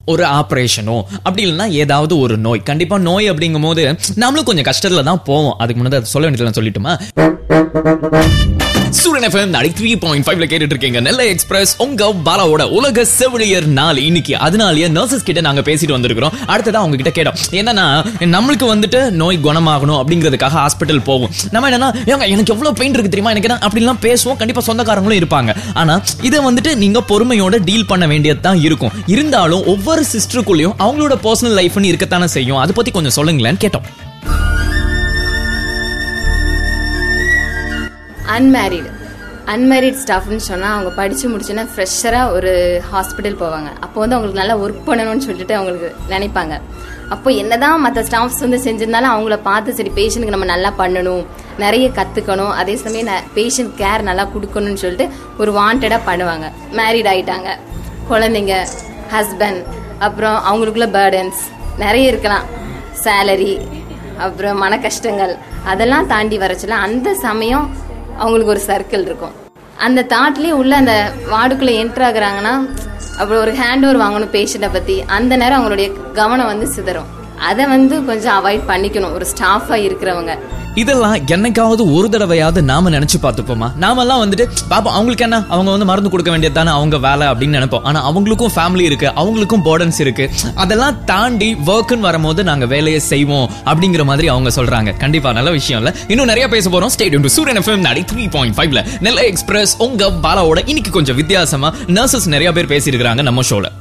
ஒரு ஆபரேஷனோ அப்படி இல்லைன்னா ஏதாவது ஒரு நோய் கண்டிப்பா நோய் அப்படிங்கும் போது நம்மளும் கொஞ்சம் கஷ்டத்துல தான் போவோம் அதுக்கு முன்னாடி அதை சொல்ல வேண்டியது சொல்லிட்டுமா சூரியன் எஃப்எம் நாளைக்கு த்ரீ பாயிண்ட் ஃபைவ்ல கேட்டுட்டு இருக்கீங்க நெல்லை எக்ஸ்பிரஸ் உங்க பாலாவோட உலக செவிலியர் நாள் இன்னைக்கு அதனாலயே நர்சஸ் கிட்ட நாங்க பேசிட்டு வந்திருக்கிறோம் அடுத்ததா அவங்க கிட்ட கேட்டோம் என்னன்னா நம்மளுக்கு வந்துட்டு நோய் குணமாகணும் அப்படிங்கிறதுக்காக ஹாஸ்பிட்டல் போவோம் நம்ம என்னன்னா ஏங்க எனக்கு எவ்வளவு பெயின் இருக்கு தெரியுமா எனக்கு என்ன அப்படிலாம் பேசுவோம் கண்டிப்பா சொந்தக்காரங்களும் இருப்பாங்க ஆனா இதை வந்துட்டு நீங்க பொறுமையோட டீல் பண்ண வேண்டியது தான் இருக்கும் இருந்தாலும் ஒவ்வொரு சிஸ்டருக்குள்ளேயும் அவங்களோட பர்சனல் லைஃப்னு இருக்கத்தானே செய்யும் அதை பத்தி கொஞ்சம் சொல்லுங்களேன்னு கேட்டோம் அன்மேரிடு அன்மேரிட் ஸ்டாஃப்னு சொன்னால் அவங்க படித்து முடிச்சுன்னா ஃப்ரெஷராக ஒரு ஹாஸ்பிட்டல் போவாங்க அப்போ வந்து அவங்களுக்கு நல்லா ஒர்க் பண்ணணும்னு சொல்லிட்டு அவங்களுக்கு நினைப்பாங்க அப்போ என்னதான் மற்ற ஸ்டாஃப்ஸ் வந்து செஞ்சிருந்தாலும் அவங்கள பார்த்து சரி பேஷண்ட்டுக்கு நம்ம நல்லா பண்ணணும் நிறைய கற்றுக்கணும் அதே சமயம் பேஷண்ட் கேர் நல்லா கொடுக்கணும்னு சொல்லிட்டு ஒரு வாண்டடாக பண்ணுவாங்க மேரிட் ஆகிட்டாங்க குழந்தைங்க ஹஸ்பண்ட் அப்புறம் அவங்களுக்குள்ள பேர்டன்ஸ் நிறைய இருக்கலாம் சேலரி அப்புறம் மன கஷ்டங்கள் அதெல்லாம் தாண்டி வரச்சுல அந்த சமயம் அவங்களுக்கு ஒரு சர்க்கிள் இருக்கும் அந்த தாட்லேயே உள்ள அந்த வார்டுக்குள்ளே என்ட்ரு ஆகுறாங்கன்னா அப்புறம் ஒரு ஹேண்ட் ஓவர் வாங்கணும் பேஷண்ட்டை பற்றி அந்த நேரம் அவங்களுடைய கவனம் வந்து சிதறும் அதை வந்து கொஞ்சம் அவாய்ட் பண்ணிக்கணும் ஒரு ஸ்டாஃபாக இருக்கிறவங்க இதெல்லாம் என்னைக்காவது ஒரு தடவையாவது நாம நினைச்சு பார்த்துப்போமா நாமெல்லாம் வந்துட்டு பாப்போம் அவங்களுக்கு என்ன அவங்க வந்து மருந்து கொடுக்க வேண்டியது தானே அவங்க வேலை அப்படின்னு நினைப்போம் ஆனா அவங்களுக்கும் ஃபேமிலி இருக்கு அவங்களுக்கும் போர்டன்ஸ் இருக்கு அதெல்லாம் தாண்டி ஒர்க்குன்னு வரும்போது நாங்க வேலையை செய்வோம் அப்படிங்கிற மாதிரி அவங்க சொல்றாங்க கண்டிப்பா நல்ல விஷயம் இல்ல இன்னும் நிறைய பேச போறோம் stay tuned to Suryan F M ninety three point ஃபைவ்ல நெல்லை எக்ஸ்பிரஸ் உங்க பாலாவோட இன்னைக்கு கொஞ்சம் வித்தியாசமா நர்சஸ் நிறைய பேர் பேசியிருக்காங்க நம்ம ஷோல